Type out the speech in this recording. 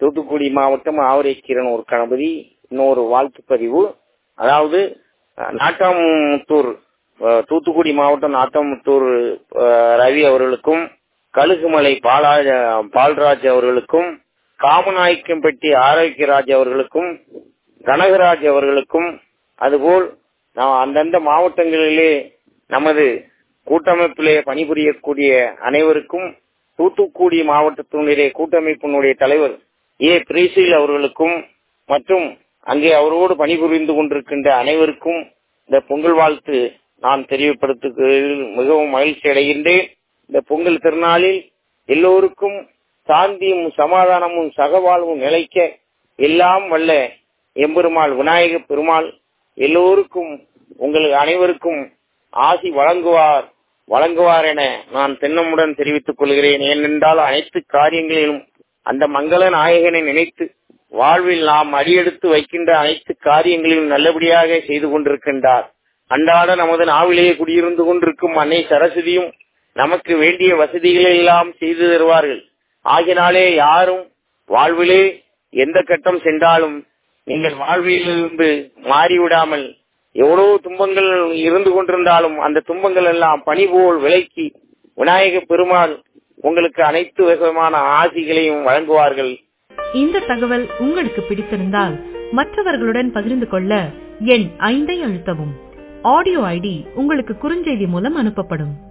தூத்துக்குடி மாவட்டம் ஆவரைக்கீரன் ஒரு கணபதி இன்னொரு வாழ்த்து பதிவு அதாவது அஹ், நாட்டாமுத்தூர் அஹ், தூத்துக்குடி மாவட்டம் நாட்டாமுத்தூர் அஹ், ரவி அவர்களுக்கும் கழுகுமலை பாலாஜ பால்ராஜ் அவர்களுக்கும் காமநாயக்கம்பட்டி ஆரோக்கியராஜ் அவர்களுக்கும் கனகராஜ் அவர்களுக்கும் அதுபோல் நாம் அந்தந்த மாவட்டங்களிலே நமது கூட்டமைப்பிலே பணிபுரியக்கூடிய அனைவருக்கும் தூத்துக்குடி மாவட்டத்தினுடைய கூட்டமைப்பினுடைய தலைவர் ஏ பிரீசில் அவர்களுக்கும் மற்றும் அங்கே அவரோடு பணிபுரிந்து கொண்டிருக்கின்ற அனைவருக்கும் இந்த பொங்கல் வாழ்த்து நான் தெரியப்படுத்துகிறதில் மிகவும் மகிழ்ச்சி அடைகின்றேன் இந்த பொங்கல் திருநாளில் எல்லோருக்கும் சாந்தியும் சமாதானமும் சகவாழ்வும் நிலைக்க எல்லாம் வல்ல எம்பெருமாள் விநாயக பெருமாள் எல்லோருக்கும் உங்களுக்கு அனைவருக்கும் ஆசி வழங்குவார் வழங்குவார் என நான் தென்னமுடன் தெரிவித்துக் கொள்கிறேன் ஏனென்றால் அனைத்து காரியங்களிலும் அந்த மங்கள நாயகனை நினைத்து வாழ்வில் நாம் அடியெடுத்து வைக்கின்ற அனைத்து காரியங்களிலும் நல்லபடியாக செய்து கொண்டிருக்கின்றார் அன்றாட நமது நாவிலேயே குடியிருந்து கொண்டிருக்கும் அன்னை சரஸ்வதியும் நமக்கு வேண்டிய வசதிகளை எல்லாம் செய்து தருவார்கள் ஆகினாலே யாரும் வாழ்விலே எந்த கட்டம் சென்றாலும் நீங்கள் வாழ்விலிருந்து மாறிவிடாமல் எவ்வளவு துன்பங்கள் இருந்து கொண்டிருந்தாலும் அந்த துன்பங்கள் எல்லாம் பனி போல் விலக்கி விநாயக பெருமாள் உங்களுக்கு அனைத்து விதமான ஆசிகளையும் வழங்குவார்கள் இந்த தகவல் உங்களுக்கு பிடித்திருந்தால் மற்றவர்களுடன் பகிர்ந்து கொள்ள எண் ஐந்தை அழுத்தவும் ஆடியோ ஐடி உங்களுக்கு குறுஞ்செய்தி மூலம் அனுப்பப்படும்